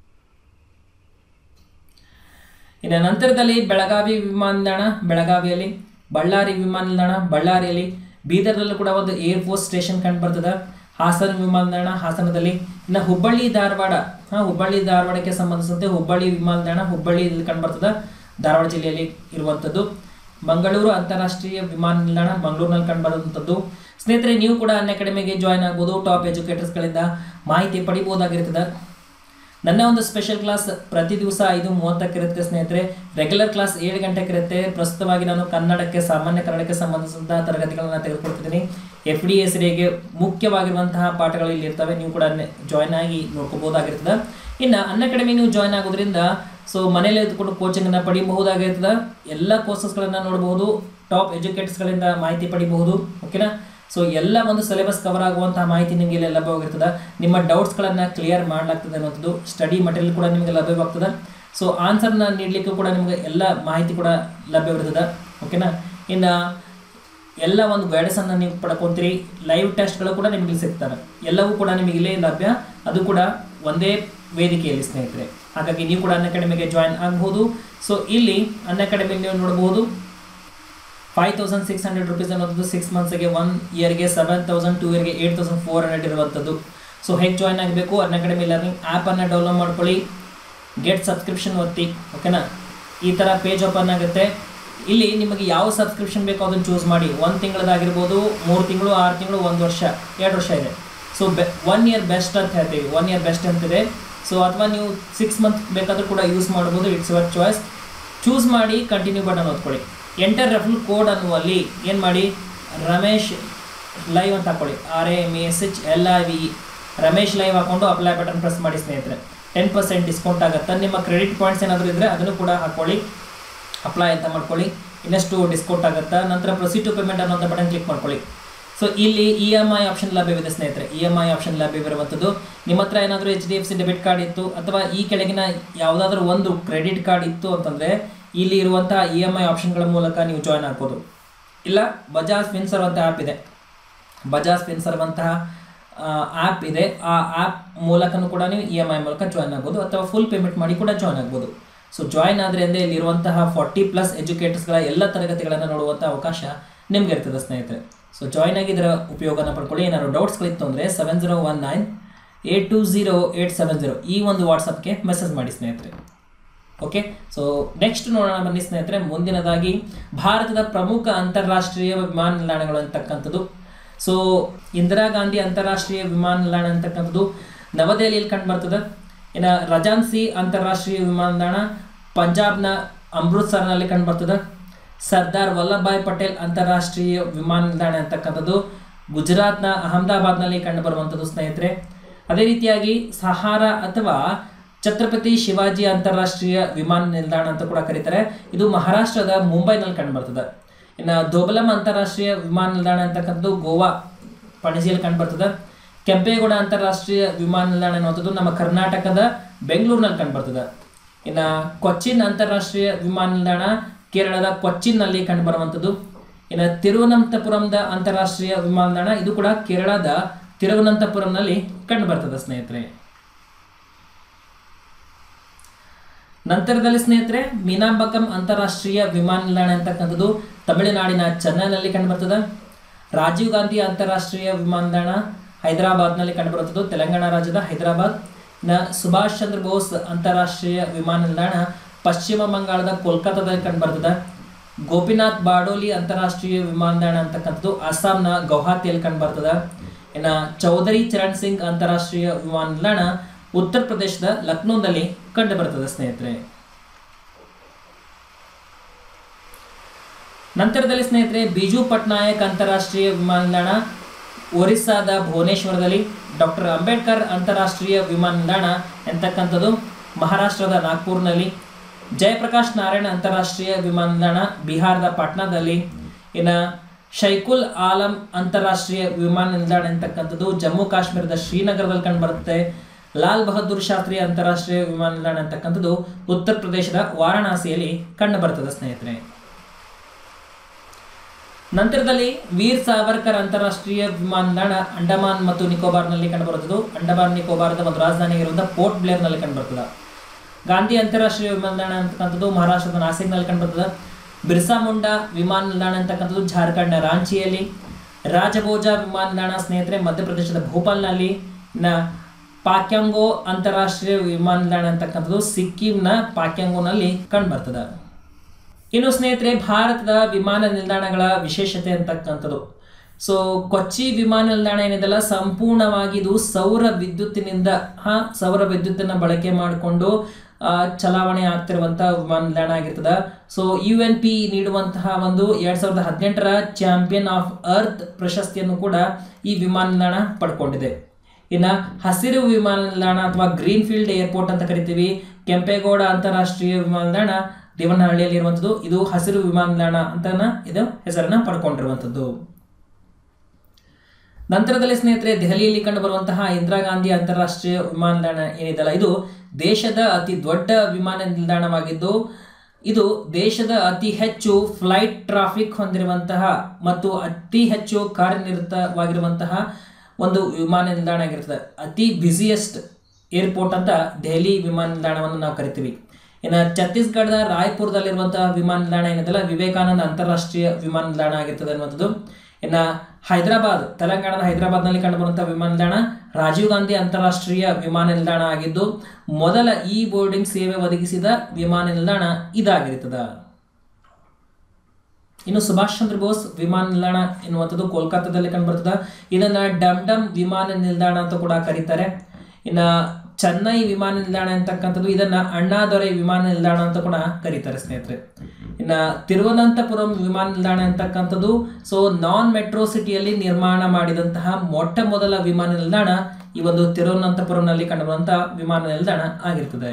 ಇನ್ನು ನಂತರದಲ್ಲಿ ಬೆಳಗಾವಿ ವಿಮಾನ ನಿಲ್ದಾಣ ಬೆಳಗಾವಿಯಲ್ಲಿ ಬಳ್ಳಾರಿ ವಿಮಾನ ನಿಲ್ದಾಣ ಬಳ್ಳಾರಿಯಲ್ಲಿ ಬೀದರ್ನಲ್ಲೂ ಕೂಡ ಒಂದು ಏರ್ ಫೋರ್ಸ್ ಸ್ಟೇಷನ್ ಕಂಡು ಬರ್ತದೆ ಹಾಸನ ವಿಮಾನ ನಿಲ್ದಾಣ ಹಾಸನದಲ್ಲಿ ಇನ್ನು ಹುಬ್ಬಳ್ಳಿ ಧಾರವಾಡ ಹಾ ಹುಬ್ಬಳ್ಳಿ ಧಾರವಾಡಕ್ಕೆ ಸಂಬಂಧಿಸಿದಂತೆ ಹುಬ್ಬಳ್ಳಿ ವಿಮಾನ ನಿಲ್ದಾಣ ಹುಬ್ಬಳ್ಳಿಯಲ್ಲಿ ಕಂಡು ಬರ್ತದೆ ಧಾರವಾಡ ಜಿಲ್ಲೆಯಲ್ಲಿ ಇರುವಂಥದ್ದು ಮಂಗಳೂರು ಅಂತಾರಾಷ್ಟ್ರೀಯ ವಿಮಾನ ನಿಲ್ದಾಣ ಮಂಗಳೂರಿನಲ್ಲಿ ಕಂಡು ಬರುವಂಥದ್ದು ಸ್ನೇಹಿತರೆ ನೀವು ಕೂಡ ಅನ್ ಅಕಾಡೆಮಿಗೆ ಜಾಯ್ನ್ ಆಗ್ಬೋದು ಟಾಪ್ ಎಜುಕೇಟರ್ಸ್ಗಳಿಂದ ಮಾಹಿತಿ ಪಡಿಬೋದಾಗಿರ್ತದೆ ನನ್ನ ಒಂದು ಸ್ಪೆಷಲ್ ಕ್ಲಾಸ್ ಪ್ರತಿ ದಿವಸ ಐದು ಮೂವತ್ತಕ್ಕೆ ಇರುತ್ತೆ ಸ್ನೇಹಿತರೆ ರೆಗ್ಯುಲರ್ ಕ್ಲಾಸ್ ಏಳು ಗಂಟೆಗೆ ಇರುತ್ತೆ ಪ್ರಸ್ತುತವಾಗಿ ನಾನು ಕನ್ನಡಕ್ಕೆ ಸಾಮಾನ್ಯ ಕನ್ನಡಕ್ಕೆ ಸಂಬಂಧಿಸಿದಂತಹ ತರಗತಿಗಳನ್ನು ತೆಗೆದುಕೊಳ್ತಿದ್ದೀನಿ ಎಫ್ ಡಿ ಎಸ್ ಡಿಗೆ ಮುಖ್ಯವಾಗಿರುವಂತಹ ಪಾಠಗಳು ಇಲ್ಲಿ ಇರ್ತವೆ ನೀವು ಕೂಡ ಜಾಯ್ನ್ ಆಗಿ ನೋಡ್ಕೋಬಹುದಾಗಿರ್ತದೆ ಇನ್ನು ಅನ್ ಅಕಾಡೆಮಿ ನೀವು ಜಾಯ್ನ್ ಆಗೋದ್ರಿಂದ ಸೊ ಮನೇಲಿ ಇದ್ಕೊಂಡು ಕೋಚಿಂಗನ್ನು ಪಡಿಬಹುದಾಗಿರ್ತದೆ ಎಲ್ಲ ಕೋರ್ಸಸ್ಗಳನ್ನು ನೋಡಬಹುದು ಟಾಪ್ ಎಜುಕೇಟರ್ಸ್ಗಳಿಂದ ಮಾಹಿತಿ ಪಡಿಬಹುದು ಓಕೆನಾ ಸೊ ಎಲ್ಲ ಒಂದು ಸಿಲೆಬಸ್ ಕವರ್ ಆಗುವಂತಹ ಮಾಹಿತಿ ನಿಮಗೆ ಇಲ್ಲಿ ಲಭ್ಯವಾಗಿರ್ತದೆ ನಿಮ್ಮ ಡೌಟ್ಸ್ಗಳನ್ನು ಕ್ಲಿಯರ್ ಮಾಡಲಾಗ್ತದೆ ಅನ್ನೋದು ಸ್ಟಡಿ ಮಟೀರಿಯಲ್ ಕೂಡ ನಿಮಗೆ ಲಭ್ಯವಾಗ್ತದೆ ಸೊ ಆನ್ಸರ್ನ ನೀಡಲಿಕ್ಕೂ ಕೂಡ ನಿಮಗೆ ಎಲ್ಲ ಮಾಹಿತಿ ಕೂಡ ಲಭ್ಯವಿರ್ತದೆ ಓಕೆನಾ ಇನ್ನು ಎಲ್ಲ ಒಂದು ಗೈಡೆನ್ಸನ್ನು ನೀವು ಪಡ್ಕೊತೀರಿ ಲೈವ್ ಟೆಸ್ಟ್ಗಳು ಕೂಡ ನಿಮಗೆ ಇಲ್ಲಿ ಸಿಗ್ತವೆ ಎಲ್ಲವೂ ಕೂಡ ನಿಮಗೆ ಇಲ್ಲೇ ಲಭ್ಯ ಅದು ಕೂಡ ಒಂದೇ ವೇದಿಕೆಯಲ್ಲಿ ಸ್ನೇಹಿತರೆ ಹಾಗಾಗಿ ನೀವು ಕೂಡ ಅನ್ ಅಕಾಡೆಮಿಗೆ ಜಾಯಿನ್ ಆಗಬಹುದು ಸೊ ಇಲ್ಲಿ ಅನ್ ಅಕಾಡೆಮಿ ನೀವು ನೋಡಬಹುದು five thousand six hundred rupees ಅನ್ನೋದು ಸಿಕ್ಸ್ ಮಂತ್ಸ್ಗೆ ಒನ್ ಇಯರ್ಗೆ ಸೆವೆನ್ ತೌಸಂಡ್ ಟೂ ಇಯರ್ಗೆ ಏಟ್ ತೌಸಂಡ್ ಫೋರ್ ಹಂಡ್ರೆಡ್ ಇರುವಂಥದ್ದು ಸೊ ಹೇಗೆ ಜಾಯ್ನ್ ಆಗಬೇಕು ಅನ್ ಅಕಾಡೆಮಿ ಲರ್ನಿಂಗ್ ಆ್ಯಪನ್ನು ಡೌನ್ಲೋಡ್ ಮಾಡ್ಕೊಳ್ಳಿ ಗೆಟ್ ಸಬ್ಸ್ಕ್ರಿಪ್ಷನ್ ಒತ್ತಿ ಓಕೆನಾ ಈ ಥರ ಪೇಜ್ ಓಪನ್ ಆಗುತ್ತೆ ಇಲ್ಲಿ ನಿಮಗೆ ಯಾವ ಸಬ್ಸ್ಕ್ರಿಪ್ಷನ್ ಬೇಕೋ ಅದನ್ನು ಚೂಸ್ ಮಾಡಿ ಒಂದು ತಿಂಗಳದಾಗಿರ್ಬೋದು ಮೂರು ತಿಂಗಳು ಆರು ತಿಂಗಳು ಒಂದು ವರ್ಷ ಎರಡು ವರ್ಷ ಇದೆ ಸೊ ಬೆ ಒನ್ ಇಯರ್ ಬೆಸ್ಟ್ ಅಂತ ಹೇಳ್ತೀವಿ ಒನ್ ಇಯರ್ ಬೆಸ್ಟ್ ಅಂತಿದೆ ಸೊ ಅಥವಾ ನೀವು ಸಿಕ್ಸ್ ಮಂತ್ ಬೇಕಾದರೂ ಕೂಡ ಯೂಸ್ ಮಾಡ್ಬೋದು ಇಟ್ಸ್ ಯುವರ್ ಚಾಯ್ಸ್ ಚೂಸ್ ಮಾಡಿ ಕಂಟಿನ್ಯೂ ಬಟನ್ ಓದ್ಕೊಳ್ಳಿ ಎಂಟರ್ ರೆಫಲ್ ಕೋಡ್ ಅನ್ನುವಲ್ಲಿ ಏನು ಮಾಡಿ ರಮೇಶ್ ಲೈವ್ ಅಂತ ಹಾಕೊಳ್ಳಿ R A M S H L I V Ramesh live ಹಾಕೊಂಡು ಅಪ್ಲೈ ಬಟನ್ ಪ್ರೆಸ್ ಮಾಡಿ ಸ್ನೇಹಿತರೆ ಟೆನ್ ಪರ್ಸೆಂಟ್ ಡಿಸ್ಕೌಂಟ್ ಆಗುತ್ತೆ ನಿಮ್ಮ ಕ್ರೆಡಿಟ್ ಪಾಯಿಂಟ್ಸ್ ಏನಾದರೂ ಇದ್ದರೆ ಅದನ್ನು ಕೂಡ ಹಾಕೊಳ್ಳಿ ಅಪ್ಲೈ ಅಂತ ಮಾಡ್ಕೊಳ್ಳಿ ಇನ್ನಷ್ಟು ಡಿಸ್ಕೌಂಟ್ ಆಗುತ್ತೆ ನಂತರ ಪ್ರೊಸೀಡ್ ಟು ಪೇಮೆಂಟ್ ಅನ್ನೋಂಥ ಬಟನ್ ಕ್ಲಿಕ್ ಮಾಡ್ಕೊಳ್ಳಿ ಸೊ ಇಲ್ಲಿ ಇ ಎಮ್ ಐ ಆಪ್ಷನ್ ಲಭ್ಯವಿದೆ ಸ್ನೇಹಿತರೆ ಇ ಎಮ್ ಐ ಆಪ್ಷನ್ ಲಭ್ಯವಿರುವಂಥದ್ದು ನಿಮ್ಮ ಹತ್ರ ಏನಾದರೂ H D F C debit card ಇತ್ತು ಅಥವಾ ಈ ಕೆಳಗಿನ ಯಾವುದಾದ್ರೂ ಒಂದು ಕ್ರೆಡಿಟ್ ಕಾರ್ಡ್ ಇತ್ತು ಅಂತಂದರೆ ಇಲ್ಲಿ ಇರುವಂತಹ ಇ ಎಮ್ ಐ ಆಪ್ಷನ್ಗಳ ಮೂಲಕ ನೀವು ಜಾಯ್ನ್ ಆಗ್ಬೋದು ಇಲ್ಲ ಬಜಾಜ್ ಫಿನ್ಸರ್ವ್ ಅಂತ ಆ್ಯಪ್ ಇದೆ ಬಜಾಜ್ ಫಿನ್ಸರ್ವ್ ಅಂತಹ ಆ್ಯಪ್ ಇದೆ ಆ ಆ್ಯಪ್ ಮೂಲಕನೂ ಕೂಡ ನೀವು ಇ ಎಮ್ ಐ ಮೂಲಕ ಜಾಯ್ನ್ ಆಗ್ಬೋದು ಅಥವಾ ಫುಲ್ ಪೇಮೆಂಟ್ ಮಾಡಿ ಕೂಡ ಜಾಯ್ನ್ ಆಗ್ಬೋದು ಸೊ ಜಾಯ್ನ್ ಆದರೆ ಅಂದರೆ ಇಲ್ಲಿರುವಂತಹ ಫಾರ್ಟಿ ಪ್ಲಸ್ ಎಜುಕೇಟರ್ಸ್ಗಳ ಎಲ್ಲ ತರಗತಿಗಳನ್ನು ನೋಡುವಂಥ ಅವಕಾಶ ನಿಮ್ಗೆ ಇರ್ತದೆ ಸ್ನೇಹಿತರೆ ಸೊ ಜಾಯ್ನ್ ಆಗಿ ಇದರ ಉಪಯೋಗನ ಪಡ್ಕೊಳ್ಳಿ ಏನಾದ್ರು ಡೌಟ್ಸ್ಗಳಿತ್ತು ಅಂದರೆ seven zero one nine eight two zero eight seven zero ಈ ಒಂದು ವಾಟ್ಸಪ್ಗೆ ಮೆಸೇಜ್ ಮಾಡಿ ಸ್ನೇಹಿತರೆ ಓಕೆ ಸೊ ನೆಕ್ಸ್ಟ್ ನೋಡೋಣ ಬನ್ನಿ ಸ್ನೇಹಿತರೆ ಮುಂದಿನದಾಗಿ ಭಾರತದ ಪ್ರಮುಖ ಅಂತಾರಾಷ್ಟ್ರೀಯ ವಿಮಾನ ನಿಲ್ದಾಣಗಳು ಅಂತಕ್ಕಂಥದ್ದು ಸೊ ಇಂದಿರಾ ಗಾಂಧಿ ಅಂತಾರಾಷ್ಟ್ರೀಯ ವಿಮಾನ ನಿಲ್ದಾಣ ಅಂತಕ್ಕಂಥದ್ದು ನವದೆಹಲಿಯಲ್ಲಿ ಕಂಡು ಬರ್ತದೆ ಇನ್ನು ರಜಾನ್ಸಿ ಅಂತಾರಾಷ್ಟ್ರೀಯ ವಿಮಾನ ನಿಲ್ದಾಣ ಪಂಜಾಬ್ನ ಅಮೃತ್ಸರ್ನಲ್ಲಿ ಕಂಡು ಬರ್ತದೆ ಸರ್ದಾರ್ ವಲ್ಲಭಭಾಯ್ ಪಟೇಲ್ ಅಂತಾರಾಷ್ಟ್ರೀಯ ವಿಮಾನ ನಿಲ್ದಾಣ ಅಂತಕ್ಕಂಥದ್ದು ಗುಜರಾತ್ನ ಅಹಮದಾಬಾದ್ನಲ್ಲಿ ಕಂಡುಬರುವಂಥದ್ದು ಸ್ನೇಹಿತರೆ ಅದೇ ರೀತಿಯಾಗಿ ಸಹಾರಾ ಅಥವಾ ಛತ್ರಪತಿ ಶಿವಾಜಿ ಅಂತಾರಾಷ್ಟ್ರೀಯ ವಿಮಾನ ನಿಲ್ದಾಣ ಅಂತ ಕೂಡ ಕರೀತಾರೆ ಇದು ಮಹಾರಾಷ್ಟ್ರದ ಮುಂಬೈನಲ್ಲಿ ಕಂಡುಬರ್ತದೆ ಇನ್ನು ದೋಬಲಂ ಅಂತಾರಾಷ್ಟ್ರೀಯ ವಿಮಾನ ನಿಲ್ದಾಣ ಅಂತಕ್ಕಂಥದ್ದು ಗೋವಾ ಪಣಜಿಯಲ್ಲಿ ಕಂಡುಬರ್ತದೆ ಕೆಂಪೇಗೌಡ ಅಂತಾರಾಷ್ಟ್ರೀಯ ವಿಮಾನ ನಿಲ್ದಾಣ ಅನ್ನುವಂಥದ್ದು ನಮ್ಮ ಕರ್ನಾಟಕದ ಬೆಂಗಳೂರಿನಲ್ಲಿ ಕಂಡುಬರ್ತದೆ ಇನ್ನು ಕೊಚ್ಚಿನ್ ಅಂತಾರಾಷ್ಟ್ರೀಯ ವಿಮಾನ ನಿಲ್ದಾಣ ಕೇರಳದ ಕೊಚ್ಚಿನ್ನಲ್ಲಿ ಕಂಡುಬರುವಂಥದ್ದು ಇನ್ನು ತಿರುವನಂತಪುರಂದ ಅಂತಾರಾಷ್ಟ್ರೀಯ ವಿಮಾನ ನಿಲ್ದಾಣ ಇದು ಕೂಡ ಕೇರಳದ ತಿರುವನಂತಪುರಂನಲ್ಲಿ ಕಂಡುಬರ್ತದೆ ಸ್ನೇಹಿತರೆ ನಂತರದಲ್ಲಿ ಸ್ನೇಹಿತರೆ ಮೀನಾಂಬಕಂ ಅಂತಾರಾಷ್ಟ್ರೀಯ ವಿಮಾನ ನಿಲ್ದಾಣ ಅಂತಕ್ಕಂಥದ್ದು ತಮಿಳುನಾಡಿನ ಚೆನ್ನೈನಲ್ಲಿ ಕಂಡುಬರ್ತದೆ ರಾಜೀವ್ ಗಾಂಧಿ ಅಂತಾರಾಷ್ಟ್ರೀಯ ವಿಮಾನ ನಿಲ್ದಾಣ ಹೈದರಾಬಾದ್ನಲ್ಲಿ ಕಂಡುಬರುತ್ತದೆ ತೆಲಂಗಾಣ ರಾಜ್ಯದ ಹೈದರಾಬಾದ್ ಇನ್ನು ಸುಭಾಷ್ ಚಂದ್ರ ಬೋಸ್ ಅಂತಾರಾಷ್ಟ್ರೀಯ ವಿಮಾನ ನಿಲ್ದಾಣ ಪಶ್ಚಿಮ ಬಂಗಾಳದ ಕೋಲ್ಕತ್ತಾದಲ್ಲಿ ಕಂಡುಬರ್ತದೆ ಗೋಪಿನಾಥ್ ಬಾಡೋಲಿ ಅಂತಾರಾಷ್ಟ್ರೀಯ ವಿಮಾನ ನಿಲ್ದಾಣ ಅಂತಕ್ಕಂಥದ್ದು ಅಸ್ಸಾಂನ ಗೌಹಾತಿಯಲ್ಲಿ ಕಂಡುಬರ್ತದೆ ಇನ್ನು ಚೌಧರಿ ಚರಣ್ ಸಿಂಗ್ ಅಂತಾರಾಷ್ಟ್ರೀಯ ವಿಮಾನ ನಿಲ್ದಾಣ ಉತ್ತರ ಪ್ರದೇಶದ ಲಕ್ನೋದಲ್ಲಿ ಕಂಡುಬರ್ತದೆ ಸ್ನೇಹಿತರೆ ನಂತರದಲ್ಲಿ ಸ್ನೇಹಿತರೆ ಬಿಜು ಪಟ್ನಾಯಕ್ ಅಂತಾರಾಷ್ಟ್ರೀಯ ವಿಮಾನ ನಿಲ್ದಾಣ ಒರಿಸ್ಸಾದ ಭುವನೇಶ್ವರದಲ್ಲಿ ಡಾಕ್ಟರ್ ಅಂಬೇಡ್ಕರ್ ಅಂತಾರಾಷ್ಟ್ರೀಯ ವಿಮಾನ ನಿಲ್ದಾಣ ಎಂತಕ್ಕಂಥದ್ದು ಮಹಾರಾಷ್ಟ್ರದ ನಾಗ್ಪುರ್ನಲ್ಲಿ ಜಯಪ್ರಕಾಶ್ ನಾರಾಯಣ ಅಂತಾರಾಷ್ಟ್ರೀಯ ವಿಮಾನ ನಿಲ್ದಾಣ ಬಿಹಾರದ ಪಾಟ್ನಾದಲ್ಲಿ ಇನ್ನು ಶೈಕುಲ್ ಆಲಂ ಅಂತಾರಾಷ್ಟ್ರೀಯ ವಿಮಾನ ನಿಲ್ದಾಣ ಎಂತಕ್ಕಂಥದ್ದು ಜಮ್ಮು ಕಾಶ್ಮೀರದ ಶ್ರೀನಗರದಲ್ಲಿ ಕಂಡುಬರುತ್ತೆ ಲಾಲ್ ಬಹದ್ದೂರ್ ಶಾಸ್ತ್ರಿ ಅಂತಾರಾಷ್ಟ್ರೀಯ ವಿಮಾನ ನಿಲ್ದಾಣ ಅಂತಕ್ಕಂಥದ್ದು ಉತ್ತರ ಪ್ರದೇಶದ ವಾರಣಾಸಿಯಲ್ಲಿ ಕಂಡುಬರ್ತದೆ ಸ್ನೇಹಿತರೆ ನಂತರದಲ್ಲಿ ವೀರ್ ಸಾವರ್ಕರ್ ಅಂತಾರಾಷ್ಟ್ರೀಯ ವಿಮಾನ ನಿಲ್ದಾಣ ಅಂಡಮಾನ್ ಮತ್ತು ನಿಕೋಬಾರ್ನಲ್ಲಿ ಕಂಡುಬರುತ್ತದೆ ಅಂಡಮಾನ್ ನಿಕೋಬಾರದ ಒಂದು ರಾಜಧಾನಿಯಾಗಿರುವಂತಹ ಪೋರ್ಟ್ ಬ್ಲೇರ್ನಲ್ಲಿ ಕಂಡುಬರ್ತದೆ ಗಾಂಧಿ ಅಂತಾರಾಷ್ಟ್ರೀಯ ವಿಮಾನ ನಿಲ್ದಾಣ ಅಂತಕ್ಕಂಥದ್ದು ಮಹಾರಾಷ್ಟ್ರದ ನಾಸಿಕ್ನಲ್ಲಿ ಕಂಡುಬರ್ತದೆ ಬಿರ್ಸಾ ಮುಂಡಾ ವಿಮಾನ ನಿಲ್ದಾಣ ಅಂತಕ್ಕಂಥದ್ದು ಜಾರ್ಖಂಡ್ನ ರಾಂಚಿಯಲ್ಲಿ ರಾಜಭೋಜ ವಿಮಾನ ನಿಲ್ದಾಣ ಸ್ನೇಹಿತರೆ ಮಧ್ಯಪ್ರದೇಶದ ಭೋಪಾಲ್ನಲ್ಲಿ ನ ಪಾಕ್ಯಾಂಗೋ ಅಂತಾರಾಷ್ಟ್ರೀಯ ವಿಮಾನ ನಿಲ್ದಾಣ ಅಂತಕ್ಕಂಥದ್ದು ಸಿಕ್ಕಿಂನ ಪಾಕ್ಯಾಂಗೋನಲ್ಲಿ ಕಂಡುಬರ್ತದೆ ಇನ್ನು ಸ್ನೇಹಿತರೆ ಭಾರತದ ವಿಮಾನ ನಿಲ್ದಾಣಗಳ ವಿಶೇಷತೆ ಅಂತಕ್ಕಂಥದ್ದು ಸೊ ಕೊಚ್ಚಿ ವಿಮಾನ ನಿಲ್ದಾಣ ಏನಿದೆಲ್ಲ ಸಂಪೂರ್ಣವಾಗಿ ಇದು ಸೌರ ವಿದ್ಯುತ್ತಿನಿಂದ ಹಾ ಸೌರ ವಿದ್ಯುತ್ತನ್ನು ಬಳಕೆ ಮಾಡಿಕೊಂಡು ಆ, ಚಲಾವಣೆ ಆಗ್ತಿರುವಂತಹ ವಿಮಾನ ನಿಲ್ದಾಣ ಆಗಿರ್ತದೆ ಸೊ ಯು ಎನ್ ಪಿ ನೀಡುವಂತಹ ಒಂದು ಎರಡ್ ಸಾವಿರದ ಹದಿನೆಂಟರ ಚಾಂಪಿಯನ್ ಆಫ್ ಅರ್ತ್ ಪ್ರಶಸ್ತಿಯನ್ನು ಕೂಡ ಈ ವಿಮಾನ ನಿಲ್ದಾಣ ಪಡ್ಕೊಂಡಿದೆ ಇನ್ನು ಹಸಿರು ವಿಮಾನ ನಿಲ್ದಾಣ ಅಥವಾ ಗ್ರೀನ್ ಫೀಲ್ಡ್ ಏರ್ಪೋರ್ಟ್ ಅಂತ ಕರಿತೀವಿ ಕೆಂಪೇಗೌಡ ಅಂತಾರಾಷ್ಟ್ರೀಯ ವಿಮಾನ ನಿಲ್ದಾಣ ದೇವನಹಳ್ಳಿಯಲ್ಲಿ ಇರುವಂಥದ್ದು ಇದು ಹಸಿರು ವಿಮಾನ ನಿಲ್ದಾಣ ಅಂತನ ಇದು ಹೆಸರನ್ನ ಪಡ್ಕೊಂಡಿರುವಂಥದ್ದು ನಂತರದಲ್ಲಿ ಸ್ನೇಹಿತರೆ ದೆಹಲಿಯಲ್ಲಿ ಕಂಡುಬರುವಂತಹ ಇಂದಿರಾ ಗಾಂಧಿ ಅಂತಾರಾಷ್ಟ್ರೀಯ ವಿಮಾನ ನಿಲ್ದಾಣ ಏನಿದೆಯಲ್ಲ ಇದು ದೇಶದ ಅತಿ ದೊಡ್ಡ ವಿಮಾನ ನಿಲ್ದಾಣವಾಗಿದ್ದು ಇದು ದೇಶದ ಅತಿ ಹೆಚ್ಚು ಫ್ಲೈಟ್ ಟ್ರಾಫಿಕ್ ಹೊಂದಿರುವಂತಹ ಮತ್ತು ಅತಿ ಹೆಚ್ಚು ಕಾರ್ಯನಿರತವಾಗಿರುವಂತಹ ಒಂದು ವಿಮಾನ ನಿಲ್ದಾಣ ಆಗಿರ್ತದೆ ಅತಿ ಬ್ಯುಸಿಯೆಸ್ಟ್ ಏರ್ಪೋರ್ಟ್ ಅಂತ ದೆಹಲಿ ವಿಮಾನ ನಿಲ್ದಾಣವನ್ನು ನಾವು ಕರಿತೀವಿ ಇನ್ನು ಛತ್ತೀಸ್ಗಢದ ರಾಯ್ಪುರದಲ್ಲಿರುವಂತಹ ವಿಮಾನ ನಿಲ್ದಾಣ ಏನಿದೆಲ್ಲ ವಿವೇಕಾನಂದ ಅಂತಾರಾಷ್ಟ್ರೀಯ ವಿಮಾನ ನಿಲ್ದಾಣ ಆಗಿರ್ತದೆ ಅನ್ನುವಂಥದ್ದು ಇನ್ನು ಹೈದರಾಬಾದ್ ತೆಲಂಗಾಣದ ಹೈದರಾಬಾದ್ನಲ್ಲಿ ಕಂಡುಬರುವಂತಹ ವಿಮಾನ ನಿಲ್ದಾಣ ರಾಜೀವ್ ಗಾಂಧಿ ಅಂತಾರಾಷ್ಟ್ರೀಯ ವಿಮಾನ ನಿಲ್ದಾಣ ಆಗಿದ್ದು ಮೊದಲ ಇ ಬೋರ್ಡಿಂಗ್ ಸೇವೆ ಒದಗಿಸಿದ ವಿಮಾನ ನಿಲ್ದಾಣ ಇದಾಗಿರ್ತದೆ ಇನ್ನು ಸುಭಾಷ್ ಚಂದ್ರ ಬೋಸ್ ವಿಮಾನ ನಿಲ್ದಾಣ ಎನ್ನುವಂಥದ್ದು ಕೋಲ್ಕತ್ತಾದಲ್ಲಿ ಕಂಡುಬರ್ತದೆ ಇದನ್ನ ಡಮ್ ಡಮ್ ವಿಮಾನ ನಿಲ್ದಾಣ ಅಂತ ಕೂಡ ಕರೀತಾರೆ ಇನ್ನ ಚೆನ್ನೈ ವಿಮಾನ ನಿಲ್ದಾಣ ಅಂತಕ್ಕಂಥದ್ದು ಇದನ್ನ ಅಣ್ಣಾದೊರೆ ವಿಮಾನ ನಿಲ್ದಾಣ ಅಂತ ಕೂಡ ಕರೀತಾರೆ ಸ್ನೇಹಿತರೆ ಇನ್ನ ತಿರುವನಂತಪುರಂ ವಿಮಾನ ನಿಲ್ದಾಣ ಅಂತಕ್ಕಂಥದ್ದು ಸೊ ನಾನ್ ಮೆಟ್ರೋ ಸಿಟಿಯಲ್ಲಿ ನಿರ್ಮಾಣ ಮಾಡಿದಂತಹ ಮೊಟ್ಟ ಮೊದಲ ವಿಮಾನ ನಿಲ್ದಾಣ ಈ ಒಂದು ತಿರುವನಂತಪುರಂನಲ್ಲಿ ಕಂಡುಬರುವಂತಹ ವಿಮಾನ ನಿಲ್ದಾಣ ಆಗಿರ್ತದೆ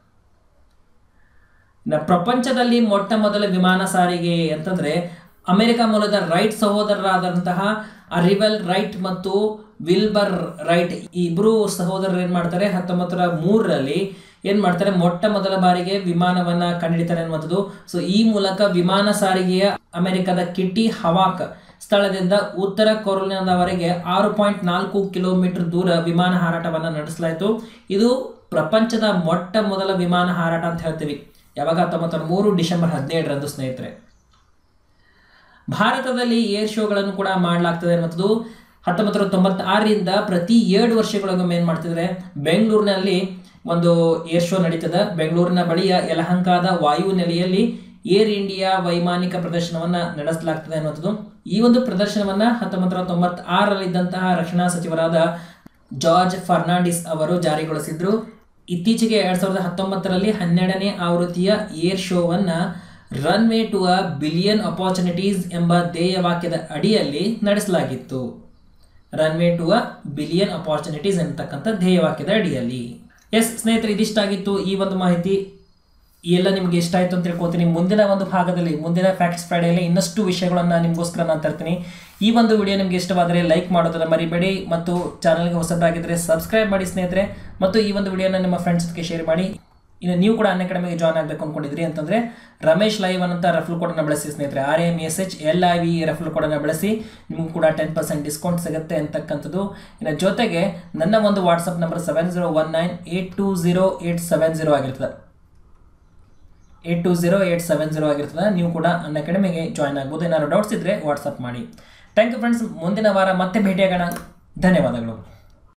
ಇನ್ನು ಪ್ರಪಂಚದಲ್ಲಿ ಮೊಟ್ಟ ಮೊದಲ ವಿಮಾನ ಸಾರಿಗೆ ಅಂತಂದ್ರೆ ಅಮೆರಿಕ ಮೂಲದ ರೈಟ್ ಸಹೋದರರಾದಂತಹ ಅರಿವೆಲ್ ರೈಟ್ ಮತ್ತು ವಿಲ್ಬರ್ ರೈಟ್ ಈ ಇಬ್ರು ಸಹೋದರರು ಏನ್ ಮಾಡ್ತಾರೆ ಹತ್ತೊಂಬತ್ತರ ಮೂರರಲ್ಲಿ ಏನ್ ಮಾಡ್ತಾರೆ ಮೊಟ್ಟ ಮೊದಲ ಬಾರಿಗೆ ವಿಮಾನವನ್ನ ಕಂಡುಹಿಡಿತಾರೆ ಅನ್ನುವಂಥದ್ದು ಸೊ ಈ ಮೂಲಕ ವಿಮಾನ ಸಾರಿಗೆಯ ಅಮೆರಿಕದ ಕಿಟಿ ಹವಾಕ್ ಸ್ಥಳದಿಂದ ಉತ್ತರ ಕೊರೋನಾದವರೆಗೆ ಆರು ಪಾಯಿಂಟ್ ನಾಲ್ಕು ಕಿಲೋಮೀಟರ್ ದೂರ ವಿಮಾನ ಹಾರಾಟವನ್ನು ನಡೆಸಲಾಯಿತು ಇದು ಪ್ರಪಂಚದ ಮೊಟ್ಟ ಮೊದಲ ವಿಮಾನ ಹಾರಾಟ ಅಂತ ಹೇಳ್ತೀವಿ ಯಾವಾಗ ಹತ್ತೊಂಬತ್ತರ ಮೂರು ಡಿಸೆಂಬರ್ ಹದಿನೇಳರಂದು ಸ್ನೇಹಿತರೆ ಭಾರತದಲ್ಲಿ ಏರ್ ಶೋಗಳನ್ನು ಕೂಡ ಮಾಡಲಾಗ್ತದೆ ಅನ್ನುವಂಥದ್ದು ಹತ್ತೊಂಬತ್ತು ನೂರ ತೊಂಬತ್ತಾರರಿಂದ ಪ್ರತಿ ಏಳು ವರ್ಷಗಳಿಗೊಮ್ಮೆ ಏನು ಮಾಡ್ತಿದ್ರೆ ಬೆಂಗಳೂರಿನಲ್ಲಿ ಒಂದು ಏರ್ ಶೋ ನಡೀತದೆ ಬೆಂಗಳೂರಿನ ಬಳಿಯ ಯಲಹಂಕದ ವಾಯು ನೆಲೆಯಲ್ಲಿ ಏರ್ ಇಂಡಿಯಾ ವೈಮಾನಿಕ ಪ್ರದರ್ಶನವನ್ನ ನಡೆಸಲಾಗ್ತದೆ ಅನ್ನುವಂಥದ್ದು ಈ ಒಂದು ಪ್ರದರ್ಶನವನ್ನ ಹತ್ತೊಂಬತ್ತು ನೂರ ತೊಂಬತ್ತಾರರಲ್ಲಿದ್ದಂತಹ ರಕ್ಷಣಾ ಸಚಿವರಾದ ಜಾರ್ಜ್ ಫರ್ನಾಂಡಿಸ್ ಅವರು ಜಾರಿಗೊಳಿಸಿದ್ರು ಇತ್ತೀಚೆಗೆ ಎರಡ್ ಸಾವಿರದ ಹತ್ತೊಂಬತ್ತರಲ್ಲಿ ಹನ್ನೆರಡನೇ ಆವೃತ್ತಿಯ ಏರ್ ಶೋವನ್ನ runway to a billion opportunities ಎಂಬ ಧ್ಯೇಯ ವಾಕ್ಯದ ಅಡಿಯಲ್ಲಿ ನಡೆಸಲಾಗಿತ್ತು runway to a billion opportunities ಎಂತಕ್ಕಂಥ ಧ್ಯೇಯವಾಕ್ಯದ ಅಡಿಯಲ್ಲಿ ಎಸ್ ಸ್ನೇಹಿತರೆ ಇದಿಷ್ಟಾಗಿತ್ತು ಈ ಒಂದು ಮಾಹಿತಿ ಈ ಎಲ್ಲ ನಿಮಗೆ ಇಷ್ಟ ಆಯಿತು ಅಂತ ತಿಳ್ಕೊತೀನಿ ಮುಂದಿನ ಒಂದು ಭಾಗದಲ್ಲಿ ಮುಂದಿನ ಫ್ಯಾಕ್ಟ್ಸ್ ಫ್ರೈಡೆಯಲ್ಲಿ ಇನ್ನಷ್ಟು ವಿಷಯಗಳನ್ನು ನಿಮಗೋಸ್ಕರ ನಾನು ತರ್ತೀನಿ ಈ ಒಂದು ವಿಡಿಯೋ ನಿಮಗೆ ಇಷ್ಟವಾದರೆ ಲೈಕ್ ಮಾಡೋದನ್ನು ಮರಿಬೇಡಿ ಮತ್ತು ಚಾನಲ್ಗೆ ಹೊಸಬರಾಗಿದ್ದರೆ ಸಬ್ಸ್ಕ್ರೈಬ್ ಮಾಡಿ ಸ್ನೇಹಿತರೆ ಮತ್ತು ಈ ಒಂದು ವಿಡಿಯೋನ ನಿಮ್ಮ ಫ್ರೆಂಡ್ಸ್ ಜೊತೆಗೆ ಶೇರ್ ಮಾಡಿ ಇನ್ನು ನೀವು ಕೂಡ ಅನ್ ಅಕಾಡೆಮಿಗೆ ಜಾಯ್ನ್ ಆಗಬೇಕು ಅಂದ್ಕೊಂಡಿದ್ರಿ ಅಂತಂದರೆ ರಮೇಶ್ ಲೈವ್ ಅನ್ನಂತ ರೆಫಲ್ ಕೋಡನ್ನು ಬಳಸಿ ಸ್ನೇಹಿತರೆ R M S H L I V referral ಕೋಡನ್ನು ಬಳಸಿ ನಿಮಗೂ ಕೂಡ ಟೆನ್ ಪರ್ಸೆಂಟ್ ಡಿಸ್ಕೌಂಟ್ ಸಿಗುತ್ತೆ ಅಂತಕ್ಕಂಥದ್ದು ಇನ್ನು ಜೊತೆಗೆ ನನ್ನ ಒಂದು WhatsApp number seven zero one nine eight two zero eight seven zero ಆಗಿರ್ತದೆ eight two zero eight seven zero ಆಗಿರ್ತದೆ ನೀವು ಕೂಡ ಅನ್ ಅಕಾಡೆಮಿಗೆ ಜಾಯ್ನ್ ಆಗ್ಬೋದು ಏನಾದ್ರು ಡೌಟ್ಸ್ ಇದ್ದರೆ ವಾಟ್ಸಪ್ ಮಾಡಿ ಥ್ಯಾಂಕ್ ಯು ಫ್ರೆಂಡ್ಸ್ ಮುಂದಿನ ವಾರ ಮತ್ತೆ ಭೇಟಿಯಾಗೋಣ ಧನ್ಯವಾದಗಳು